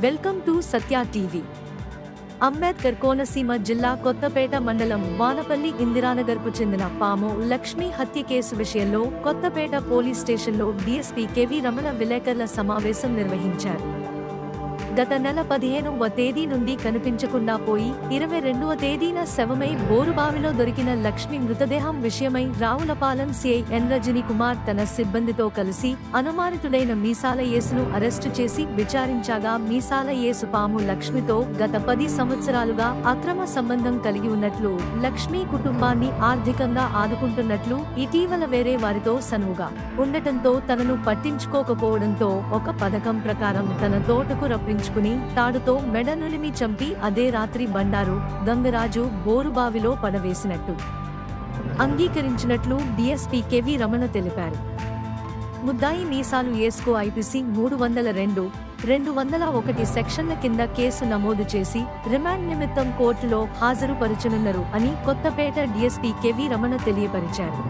welcome to Satya TV Ambedkar Konaseema జిల్లా కొత్తపేట మండలం వానపల్లి ఇందిరానగర్కు చెందిన పాము లక్ష్మి హత్య కేసు విషయంలో కొత్తపేట పోలీస్ స్టేషన్లో డీఎస్పీ కెవి రమణ విలేకరుల సమావేశం నిర్వహించారు గత నెల పదిహేనవ తేదీ నుండి కనిపించకుండా పోయి ఇరవై రెండవ తేదీన శవమై బోరుబావిలో దొరికిన లక్ష్మి మృతదేహం విషయమై రావులపాలెం సిఐ ఎన్ రజని కుమార్ తన సిబ్బందితో కలిసి అనుమానితుడైన మీసాల యేసును అరెస్టు చేసి విచారించాగా మీసాల యేసు పాము లక్ష్మితో గత పది సంవత్సరాలుగా అక్రమ సంబంధం కలిగి ఉన్నట్లు లక్ష్మి కుటుంబాన్ని ఆర్థికంగా ఆదుకుంటున్నట్లు ఇటీవల వేరే వారితో సనువుగా ఉండటంతో తనను పట్టించుకోకపోవడంతో ఒక పథకం ప్రకారం తన తోటకు రప్పించుకుని తాడుతో మెడ నులిమి చంపి అదే రాత్రి బండారు గంగరాజు బోరుబావిలో పడవేసినట్టు అంగీకరించినట్లు డీఎస్పీ కెవి రమణ తెలిపారు ముద్దాయి మీసాలు ఏస్కో ఐపీసీ మూడు వందల రెండు రెండు వందల ఒకటి సెక్షన్ల కింద కేసు నమోదు చేసి రిమాండ్ నిమిత్తం కోర్టులో హాజరుపరచనున్నారు అని కొత్తపేట డీఎస్పీ కెవి రమణ తెలియపరిచారు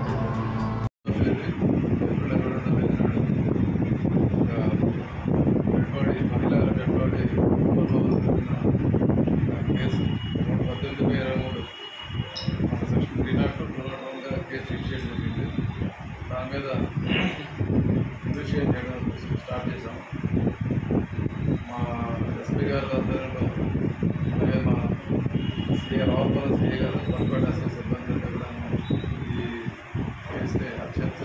డెడ్బాడీ మహిళల డెడ్బాడీ కేసు పద్దెనిమిది పై ఇరవై మూడు section three not two two not వన్గా కేసు రిజిస్టర్ జరిగింది దాని మీద ఇన్వెస్టిగేట్ చేయడం స్టార్ట్ చేశాం మా ఎస్పీ గారి ఆధ్వర్యంలో అలాగే మా సిఏ రావుపల్లి సిఏ గారు పట్టుబడి అసలు సిబ్బంది అంతా కూడా ఈ కేసుని అత్యంత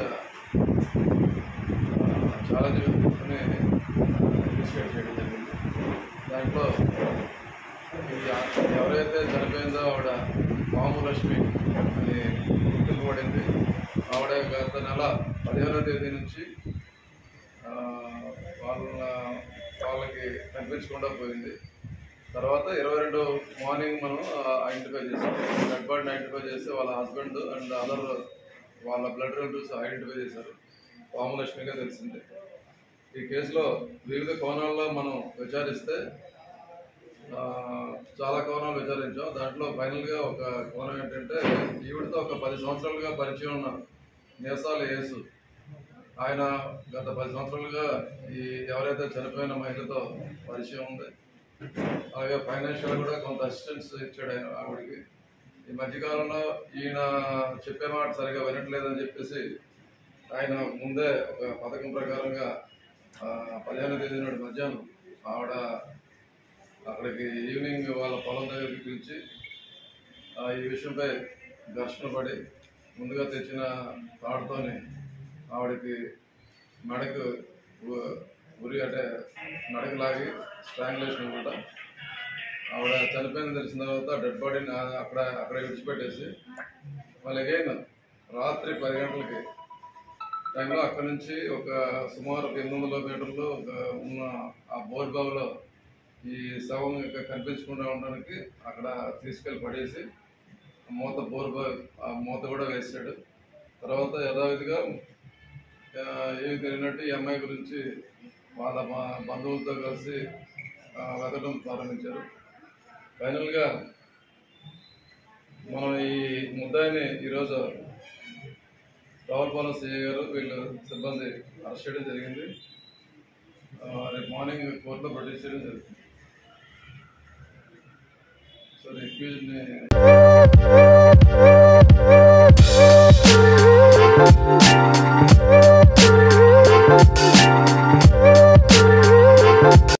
ఛాలెంజ్ తీసుకుని ఇనిషియేట్ చేయడం జరిగింది దాంట్లో ఇది ఎవరైతే చనిపోయిందో ఆవిడ పాము లక్ష్మి అని గుర్తింపబడింది ఆవిడ గత నెల పదిహేనో తేదీ నుంచి ఆ, వాళ్ళ వాళ్ళకి కనిపించకుండా పోయింది తర్వాత ఇరవై రెండు మార్నింగ్ మనం ఐడెంటిఫై చేసాం డెడ్ బాడీని ఐడెంటిఫై చేసి వాళ్ళ హస్బెండ్ అండ్ అదర్ వాళ్ళ బ్లడ్ రిలేటివ్స్ ఐడెంటిఫై చేశారు పాములక్ష్మిగా తెలిసింది ఈ కేసులో వివిధ కోణాల్లో మనం విచారిస్తే ఆ, చాలా కోణాలు విచారించాం దాంట్లో ఫైనల్గా ఒక కోణం ఏంటంటే ఈవిడతో ఒక పది సంవత్సరాలుగా పరిచయం ఉన్న నేసాల యేసు ఆయన గత పది సంవత్సరాలుగా ఈ ఎవరైతే చనిపోయిన మహిళతో పరిచయం ఉంది అలాగే ఫైనాన్షియల్ కూడా కొంత అసిస్టెన్స్ ఇచ్చాడు ఆయన ఆవిడకి ఈ మధ్యకాలంలో ఈయన చెప్పే మాట సరిగా వినట్లేదని చెప్పేసి ఆయన ముందే ఒక పథకం ప్రకారంగా ఆ, పదిహేను తేదీ నాడు మధ్యాహ్నం ఆవిడ అక్కడికి ఈవినింగ్ వాళ్ళ పొలం దగ్గరికి పిలిచి ఆ, ఈ విషయంపై ఘర్షణ పడి ముందుగా తెచ్చిన తాడుతోని ఆవిడకి మెడకు ఉ- ఉరి అంటే మెడకు లాగి స్ట్రాంగులేషన్ అనమాట ఆవిడ చనిపోయింది తెలిసిన తర్వాత డెడ్ బాడీని ఆ- అక్కడ అక్కడ విడిచిపెట్టేసి మళ్ళీ అగైన్ రాత్రి పది గంటలకి టైంలో అక్కడ నుంచి ఒక సుమారు ఒక ఎనిమిది వందల మీటర్లు ఒక ఉన్న ఆ బోర్ బావిలో ఈ శవం ఇంకా కనిపించకుండా ఉండడానికి అక్కడ తీసుకెళ్ళి పడేసి ఆ మూత బోర్ బా ఆ మూత కూడా వేసాడు తర్వాత యథావిధిగా ఆ, ఏమి తెలియనట్టు ఈ అమ్మాయి గురించి వాళ్ళ మా బంధువులతో కలిసి ఆ, వెతకడం ప్రారంభించారు ఫైనల్గా మనం ఈ ముద్దాయిని ఈరోజు రావులపాలెం సిఐ గారు వీళ్ళు సిబ్బంది అరెస్ట్ చేయడం జరిగింది ఆ, రేపు మార్నింగ్ కోర్టులో ప్రొడ్యూస్ చేయడం జరుగుతుంది సో రిక్యూజ్ని